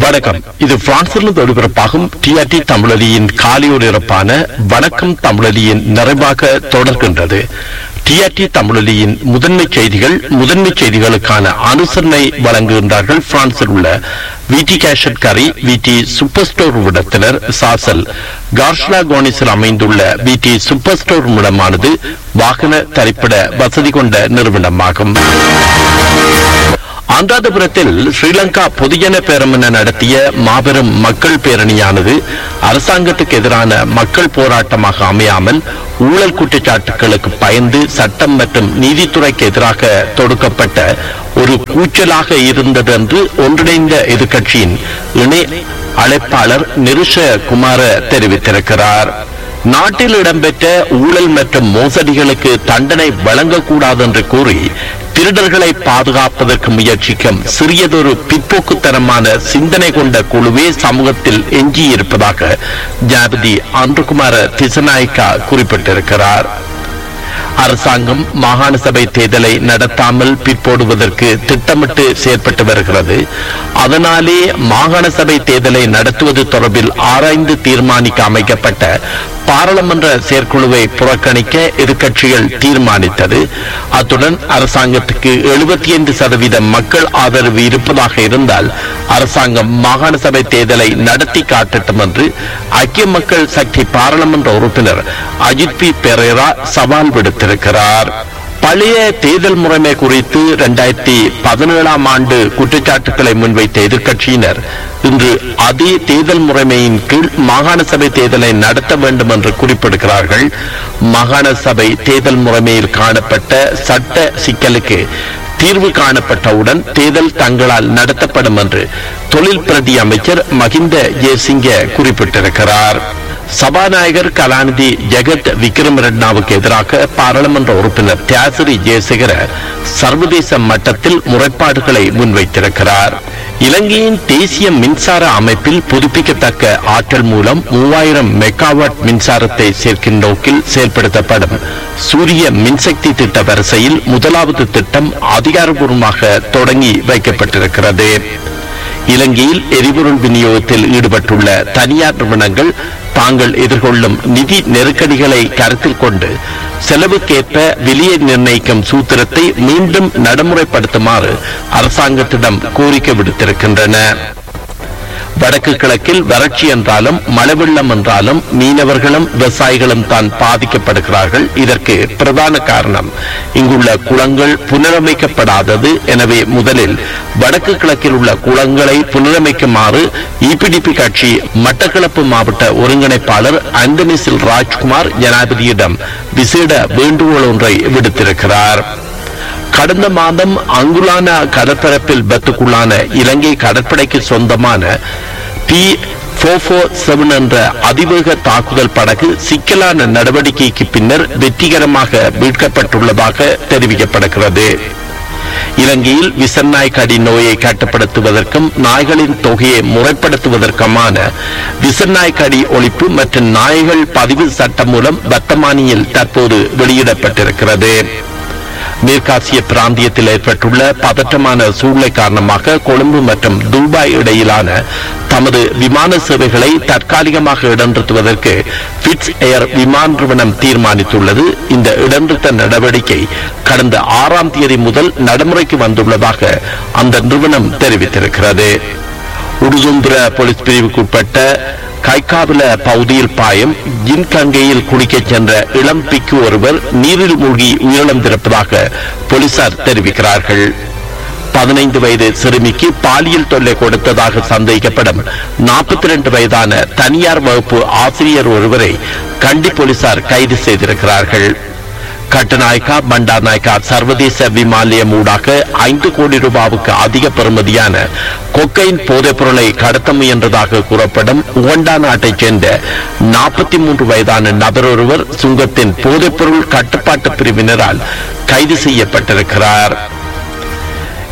வணக்கம் இது பிரான்சிலிருந்து ஒளிபரப்பாகும் டிஆர்டி தமிழொலியின் காலியொலிபரப்பான வணக்கம் தமிழொலியின் நிறைவாக தொடர்கின்றது டிஆர்டி தமிழொலியின் முதன்மை செய்திகள் முதன்மை செய்திகளுக்கான அனுசரணை வழங்குகின்றார்கள் பிரான்சில் உள்ள விடி கேஷட் கரி விடி சூப்பர் ஸ்டோர் விடத்தினர் சாசல் கார்ஷ்லா கோனிஸில் அமைந்துள்ள விடி சூப்பர் ஸ்டோர் முடமானது வாகன தரிப்பிட வசதி கொண்ட நிறுவனமாகும் அனுராதபுரத்தில் ஸ்ரீலங்கா பொதுஜன பேரமன நடத்திய மாபெரும் மக்கள் பேரணியானது அரசாங்கத்துக்கு எதிரான மக்கள் போராட்டமாக அமையாமல் ஊழல் குற்றச்சாட்டுகளுக்கு பயந்து சட்டம் மற்றும் நீதித்துறைக்கு எதிராக தொடுக்கப்பட்ட ஒரு கூச்சலாக இருந்தது என்று ஒன்றிணைந்த எதிர்க்கட்சியின் இணை அழைப்பாளர் நிருஷ குமார தெரிவித்திருக்கிறார் நாட்டில் இடம்பெற்ற ஊழல் மற்றும் மோசடிகளுக்கு தண்டனை வழங்கக்கூடாது என்று கூறி திருடர்களை பாதுகாப்பதற்கு முயற்சிக்கும் சிறியதொரு பிற்போக்குத்தனமான சிந்தனை கொண்ட குழுவே சமூகத்தில் எஞ்சியிருப்பதாக ஜனாபதி அன்றுகுமார திசநாயக்கா குறிப்பிட்டிருக்கிறார் அரசாங்கம் மாகாண சபை தேர்தலை நடத்தாமல் பிற்போடுவதற்கு திட்டமிட்டு செயற்பட்டு வருகிறது அதனாலே மாகாண சபை தேர்தலை நடத்துவது தொடர்பில் ஆராய்ந்து தீர்மானிக்க அமைக்கப்பட்ட பாராளுமன்ற செயற்குழுவை புறக்கணிக்க எதிர்க்கட்சிகள் தீர்மானித்தது அத்துடன் அரசாங்கத்துக்கு எழுபத்தி ஐந்து சதவீத மக்கள் ஆதரவு இருப்பதாக இருந்தால் அரசாங்கம் மாகாண சபை தேர்தலை நடத்தி காட்டட்டும் என்று ஐக்கிய மக்கள் சக்தி பாராளுமன்ற உறுப்பினர் அஜித் பி பெரேரா சவால் விடுத்திருக்கிறார் பழைய தேர்தல் முறைமை குறித்து இரண்டாயிரத்தி பதினேழாம் ஆண்டு குற்றச்சாட்டுகளை முன்வைத்த எதிர்க்கட்சியினர் இன்று அதே தேர்தல் முறைமையின் கீழ் மாகாண சபை தேர்தலை நடத்த வேண்டும் என்று குறிப்பிடுகிறார்கள் மாகாண சபை தேர்தல் முறைமையில் காணப்பட்ட சட்ட சிக்கலுக்கு தீர்வு காணப்பட்டவுடன் தேர்தல் தங்களால் நடத்தப்படும் என்று தொழில் பிரதி அமைச்சர் மகிந்த ஜெயசிங்க குறிப்பிட்டிருக்கிறார் சபாநாயகர் கலாநிதி ஜெகத் விக்ரமரெட்னாவுக்கு எதிராக பாராளுமன்ற உறுப்பினர் தியாசிரி ஜெயசேகர சர்வதேச மட்டத்தில் முறைப்பாடுகளை முன்வைத்திருக்கிறார் இலங்கையின் தேசிய மின்சார அமைப்பில் புதுப்பிக்கத்தக்க ஆற்றல் மூலம் மூவாயிரம் மெகாவாட் மின்சாரத்தை சேர்க்கும் நோக்கில் செயல்படுத்தப்படும் சூரிய மின்சக்தி திட்ட வரிசையில் முதலாவது திட்டம் அதிகாரப்பூர்வமாக தொடங்கி வைக்கப்பட்டிருக்கிறது இலங்கையில் எரிபொருள் விநியோகத்தில் ஈடுபட்டுள்ள தனியார் நிறுவனங்கள் தாங்கள் எதிர்கொள்ளும் நிதி நெருக்கடிகளை கருத்தில் கொண்டு செலவுக்கேற்ப விலையை நிர்ணயிக்கும் சூத்திரத்தை மீண்டும் நடைமுறைப்படுத்துமாறு அரசாங்கத்திடம் கோரிக்கை விடுத்திருக்கின்றன வடக்கு கிழக்கில் வறட்சி என்றாலும் மழை வெள்ளம் என்றாலும் மீனவர்களும் விவசாயிகளும் தான் பாதிக்கப்படுகிறார்கள் இதற்கு பிரதான காரணம் இங்குள்ள குளங்கள் புனரமைக்கப்படாதது எனவே முதலில் வடக்கு கிழக்கில் உள்ள குளங்களை புனரமைக்குமாறு இபிடிபி கட்சி மட்டக்களப்பு மாவட்ட ஒருங்கிணைப்பாளர் அந்தனிசில் ராஜ்குமார் ஜனாதிபதியிடம் விசேட வேண்டுகோள் ஒன்றை விடுத்திருக்கிறார் கடந்த மாதம் அங்குலான கடற்பரப்பில் பத்துக்குள்ளான இலங்கை கடற்படைக்கு சொந்தமான பி செவன் என்ற அதிவேக தாக்குதல் படகு சிக்கலான நடவடிக்கைக்கு பின்னர் வெற்றிகரமாக மீட்கப்பட்டுள்ளதாக தெரிவிக்கப்படுகிறது இலங்கையில் விசநாய் கடி நோயை கட்டுப்படுத்துவதற்கும் நாய்களின் தொகையை முறைப்படுத்துவதற்குமான விசநாய் கடி ஒழிப்பு மற்றும் நாய்கள் பதிவு சட்டம் மூலம் வர்த்தமானியில் தற்போது வெளியிடப்பட்டிருக்கிறது மேற்காசிய பிராந்தியத்தில் ஏற்பட்டுள்ள பதற்றமான சூழ்நிலை காரணமாக கொழும்பு மற்றும் துபாய் இடையிலான தமது விமான சேவைகளை தற்காலிகமாக இடநிறுத்துவதற்கு பிட்ஸ் ஏர் விமான நிறுவனம் தீர்மானித்துள்ளது இந்த இடநிறுத்த நடவடிக்கை கடந்த ஆறாம் தேதி முதல் நடைமுறைக்கு வந்துள்ளதாக அந்த நிறுவனம் தெரிவித்திருக்கிறது உடுதும்புர போலீஸ் பிரிவுக்குட்பட்ட கைகாவில பகுதியில் பாயும் ஜின்கங்கையில் குளிக்கச் சென்ற இளம் பிக்கு ஒருவர் நீரில் மூழ்கி உயிரிழந்திருப்பதாக போலீசார் தெரிவிக்கிறார்கள் பதினைந்து வயது சிறுமிக்கு பாலியல் தொல்லை கொடுத்ததாக சந்தேகிக்கப்படும் நாற்பத்தி ரெண்டு வயதான தனியார் வகுப்பு ஆசிரியர் ஒருவரை கண்டி போலீசார் கைது செய்திருக்கிறார்கள் கட்டுநாயக்கா பண்டாநாயக்கா சர்வதேச விமானியம் ஊடாக ஐந்து கோடி ரூபாவுக்கு அதிக பெறுமதியான கொக்கைன் போதைப் பொருளை கடத்த முயன்றதாக கூறப்படும் உகண்டா நாட்டைச் சேர்ந்த நாற்பத்தி மூன்று வயதான நபர் ஒருவர் சுங்கத்தின் போதைப் பொருள் கட்டுப்பாட்டு பிரிவினரால் கைது செய்யப்பட்டிருக்கிறார்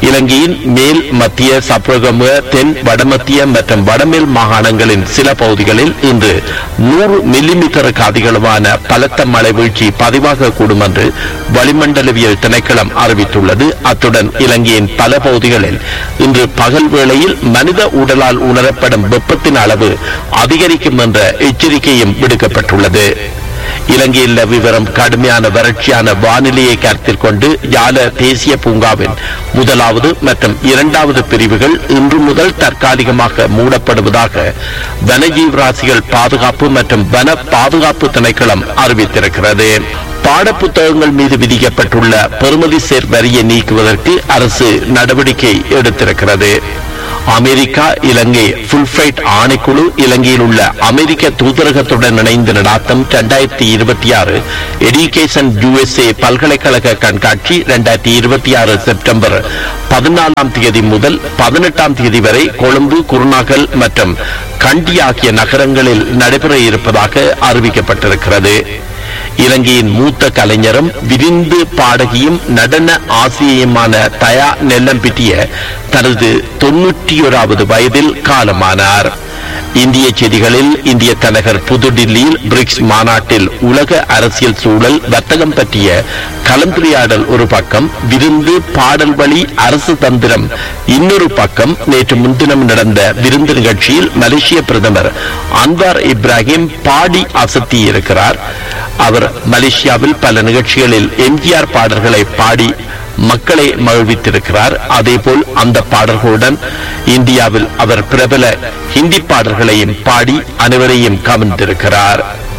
இலங்கையின் மேல் மத்திய சப்ரகமுக தென் வடமத்திய மற்றும் வடமேல் மாகாணங்களின் சில பகுதிகளில் இன்று நூறு மில்லிமீட்டருக்கு அதிகளவான பலத்த மழை வீழ்ச்சி பதிவாகக்கூடும் என்று வளிமண்டலவியல் திணைக்களம் அறிவித்துள்ளது அத்துடன் இலங்கையின் பல பகுதிகளில் இன்று பகல் வேளையில் மனித உடலால் உணரப்படும் வெப்பத்தின் அளவு அதிகரிக்கும் என்ற எச்சரிக்கையும் விடுக்கப்பட்டுள்ளது இலங்கையில் விவரம் கடுமையான வறட்சியான வானிலையை கருத்தில் கொண்டு யால தேசிய பூங்காவின் முதலாவது மற்றும் இரண்டாவது பிரிவுகள் இன்று முதல் தற்காலிகமாக மூடப்படுவதாக வனஜீவராசிகள் பாதுகாப்பு மற்றும் வன பாதுகாப்பு திணைக்களம் அறிவித்திருக்கிறது பாடப்புத்தகங்கள் மீது விதிக்கப்பட்டுள்ள பெறுமதி சேர் வரியை நீக்குவதற்கு அரசு நடவடிக்கை எடுத்திருக்கிறது அமெரிக்கா இலங்கை ஃபுல் ஃபைட் ஆணைக்குழு இலங்கையில் உள்ள அமெரிக்க தூதரகத்துடன் இணைந்து நடாத்தும் இரண்டாயிரத்தி இருபத்தி ஆறு எடுகேஷன் யுஎஸ்ஏ பல்கலைக்கழக கண்காட்சி இரண்டாயிரத்தி இருபத்தி ஆறு செப்டம்பர் பதினாலாம் தேதி முதல் பதினெட்டாம் தேதி வரை கொழும்பு குருநாகல் மற்றும் கண்டி ஆகிய நகரங்களில் நடைபெற இருப்பதாக அறிவிக்கப்பட்டிருக்கிறது இலங்கையின் மூத்த கலைஞரும் விரிந்து பாடகியும் நடன ஆசிரியையுமான தயா நெல்லம்பிட்டிய தனது தொன்னூற்றி ஓராவது வயதில் காலமானார் இந்திய செய்திகளில் இந்திய தலைநகர் புதுடில்லியில் பிரிக்ஸ் மாநாட்டில் உலக அரசியல் சூழல் வர்த்தகம் பற்றிய கலந்துரையாடல் ஒரு பக்கம் விருந்து பாடல் வழி அரசு தந்திரம் இன்னொரு பக்கம் நேற்று முன்தினம் நடந்த விருந்து நிகழ்ச்சியில் மலேசிய பிரதமர் அன்வார் இப்ராஹிம் பாடி அசத்தி இருக்கிறார் அவர் மலேசியாவில் பல நிகழ்ச்சிகளில் எம்ஜிஆர் பாடல்களை பாடி மக்களை மகிழ்வித்திருக்கிறார் அதேபோல் அந்த பாடல்களுடன் இந்தியாவில் அவர் பிரபல ஹிந்தி பாடல்களையும் பாடி அனைவரையும் கவர்ந்திருக்கிறார்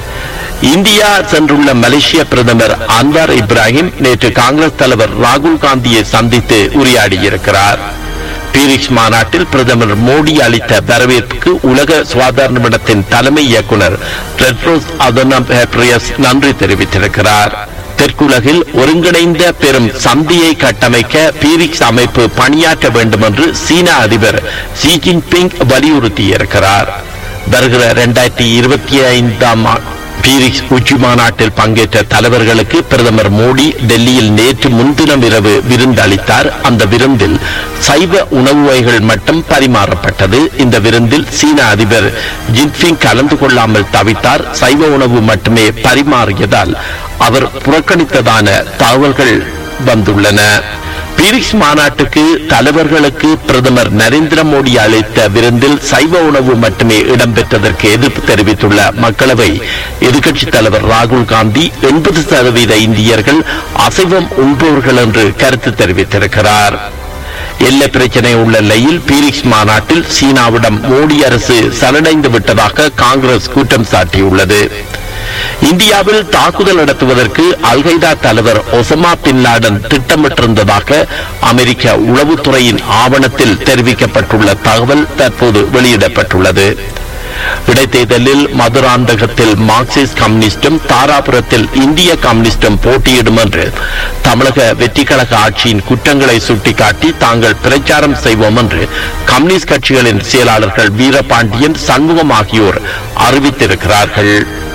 இந்தியா சென்றுள்ள மலேசிய பிரதமர் அன்வார் இப்ராஹிம் நேற்று காங்கிரஸ் தலைவர் ராகுல் காந்தியை சந்தித்து உரையாடியிருக்கிறார் பீரிக்ஸ் மாநாட்டில் பிரதமர் மோடி அளித்த வரவேற்புக்கு உலக சுகாதார நிறுவனத்தின் தலைமை இயக்குனர் டெட்ரோஸ் அதனம் ஹெப்ரியஸ் நன்றி தெரிவித்திருக்கிறார் தெற்குலகில் ஒருங்கிணைந்த பெரும் சந்தியை கட்டமைக்க பீரிக்ஸ் அமைப்பு பணியாற்ற வேண்டும் என்று சீன அதிபர் ஷி ஜின்பிங் வலியுறுத்தியிருக்கிறார் வருகிற இரண்டாயிரத்தி இருபத்தி ஐந்தாம் பீரிக்ஸ் உச்சி மாநாட்டில் பங்கேற்ற தலைவர்களுக்கு பிரதமர் மோடி டெல்லியில் நேற்று முன்தினம் இரவு விருந்து அளித்தார் அந்த விருந்தில் சைவ உணவு வகைகள் மட்டும் பரிமாறப்பட்டது இந்த விருந்தில் சீன அதிபர் ஜின்பிங் கலந்து கொள்ளாமல் தவித்தார் சைவ உணவு மட்டுமே பரிமாறியதால் அவர் புறக்கணித்ததான தகவல்கள் வந்துள்ளன பீரிக்ஸ் மாநாட்டுக்கு தலைவர்களுக்கு பிரதமர் நரேந்திர மோடி அளித்த விருந்தில் சைவ உணவு மட்டுமே இடம்பெற்றதற்கு எதிர்ப்பு தெரிவித்துள்ள மக்களவை எதிர்க்கட்சித் தலைவர் ராகுல் காந்தி எண்பது சதவீத இந்தியர்கள் அசைவம் உண்பவர்கள் என்று கருத்து தெரிவித்திருக்கிறார் எல்லை பிரச்சனை உள்ள நிலையில் பீரிக்ஸ் மாநாட்டில் சீனாவிடம் மோடி அரசு சரணடைந்து விட்டதாக காங்கிரஸ் குற்றம் சாட்டியுள்ளது இந்தியாவில் தாக்குதல் நடத்துவதற்கு அல்கைதா தலைவர் ஒசமா பின் லாடன் திட்டமிட்டிருந்ததாக அமெரிக்க உளவுத்துறையின் ஆவணத்தில் தெரிவிக்கப்பட்டுள்ள தகவல் தற்போது வெளியிடப்பட்டுள்ளது இடைத்தேர்தலில் மதுராந்தகத்தில் மார்க்சிஸ்ட் கம்யூனிஸ்டும் தாராபுரத்தில் இந்திய கம்யூனிஸ்டும் போட்டியிடும் என்று தமிழக வெற்றிக்கழக ஆட்சியின் குற்றங்களை சுட்டிக்காட்டி தாங்கள் பிரச்சாரம் செய்வோம் என்று கம்யூனிஸ்ட் கட்சிகளின் செயலாளர்கள் வீரபாண்டியன் சண்முகம் ஆகியோர் அறிவித்திருக்கிறார்கள்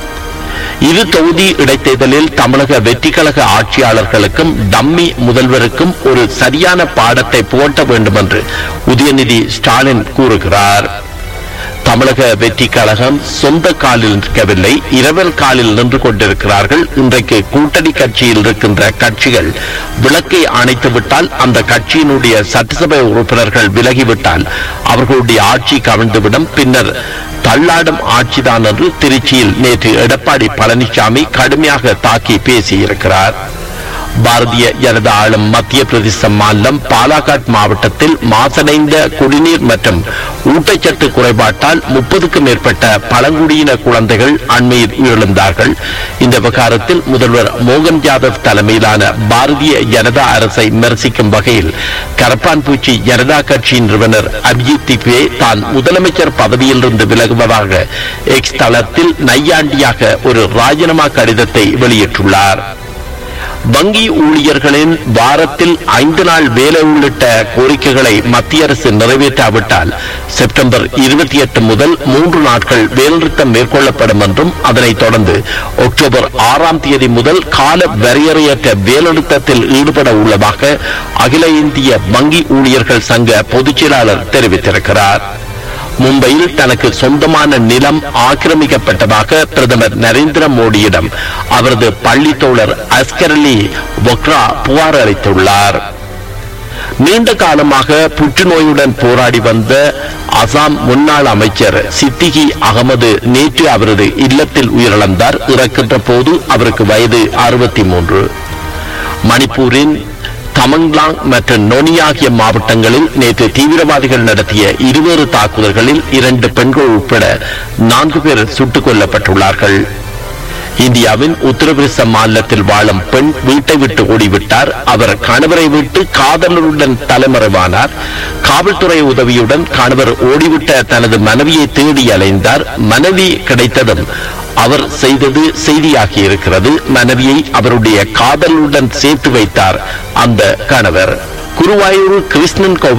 இரு தொகுதி இடைத்தேர்தலில் தமிழக வெற்றிக்கழக ஆட்சியாளர்களுக்கும் டம்மி முதல்வருக்கும் ஒரு சரியான பாடத்தை புகட்ட வேண்டும் என்று உதயநிதி ஸ்டாலின் கூறுகிறார் தமிழக வெற்றி கழகம் சொந்த காலில் நிற்கவில்லை இரவல் காலில் நின்று கொண்டிருக்கிறார்கள் இன்றைக்கு கூட்டணி கட்சியில் இருக்கின்ற கட்சிகள் விளக்கை அணைத்துவிட்டால் அந்த கட்சியினுடைய சட்டசபை உறுப்பினர்கள் விலகிவிட்டால் அவர்களுடைய ஆட்சி கவிழ்ந்துவிடும் பின்னர் தள்ளாடும் ஆட்சிதான் என்று திருச்சியில் நேற்று எடப்பாடி பழனிசாமி கடுமையாக தாக்கி பேசியிருக்கிறார் பாரதிய ஜனதா ஆளும் மத்திய பிரதேச மாநிலம் பாலாகாட் மாவட்டத்தில் மாசடைந்த குடிநீர் மற்றும் ஊட்டச்சத்து குறைபாட்டால் முப்பதுக்கும் மேற்பட்ட பழங்குடியின குழந்தைகள் அண்மையில் உயிரிழந்தார்கள் இந்த விவகாரத்தில் முதல்வர் மோகன் யாதவ் தலைமையிலான பாரதிய ஜனதா அரசை விமர்சிக்கும் வகையில் கரப்பான்பூச்சி ஜனதா கட்சியின் நிறுவனர் அபிஜித் திப்வே தான் முதலமைச்சர் பதவியிலிருந்து விலகுவதாக எக்ஸ் தளத்தில் நையாண்டியாக ஒரு ராஜினாமா கடிதத்தை வெளியிட்டுள்ளார் வங்கி ஊழியர்களின் வாரத்தில் ஐந்து நாள் வேலை உள்ளிட்ட கோரிக்கைகளை மத்திய அரசு நிறைவேற்றாவிட்டால் செப்டம்பர் இருபத்தி எட்டு முதல் மூன்று நாட்கள் வேலைநிறுத்தம் மேற்கொள்ளப்படும் என்றும் அதனைத் தொடர்ந்து அக்டோபர் ஆறாம் தேதி முதல் கால வரையறையற்ற வேலைநிறுத்தத்தில் ஈடுபட உள்ளதாக அகில இந்திய வங்கி ஊழியர்கள் சங்க பொதுச் செயலாளர் தெரிவித்திருக்கிறார் மும்பையில் தனக்கு சொந்தமான நிலம் ஆக்கிரமிக்கப்பட்டதாக பிரதமர் நரேந்திர மோடியிடம் அவரது பள்ளி தோழர் அஸ்கர் அலி பொக்ரா புகார் அளித்துள்ளார் நீண்ட காலமாக புற்றுநோயுடன் போராடி வந்த அசாம் முன்னாள் அமைச்சர் சித்திகி அகமது நேற்று அவரது இல்லத்தில் உயிரிழந்தார் இறக்கின்ற போது அவருக்கு வயது அறுபத்தி மூன்று மணிப்பூரின் தமங்லாங் மற்றும் நொனி ஆகிய மாவட்டங்களில் நேற்று தீவிரவாதிகள் நடத்திய இருவேறு தாக்குதல்களில் இரண்டு பெண்கள் உட்பட நான்கு பேர் சுட்டுக் கொல்லப்பட்டுள்ளார்கள் இந்தியாவின் உத்தரப்பிரதேச மாநிலத்தில் வாழும் பெண் வீட்டை விட்டு ஓடிவிட்டார் அவர் கணவரை விட்டு காதலருடன் தலைமறைவானார் காவல்துறை உதவியுடன் கணவர் ஓடிவிட்ட தனது மனைவியை தேடி அலைந்தார் மனைவி கிடைத்ததும் அவர் செய்தது செய்தியாகி இருக்கிறது மனைவியை அவருடைய காதலுடன் சேர்த்து வைத்தார் அந்த கணவர் குருவாயூர் கிருஷ்ணன் கோவில்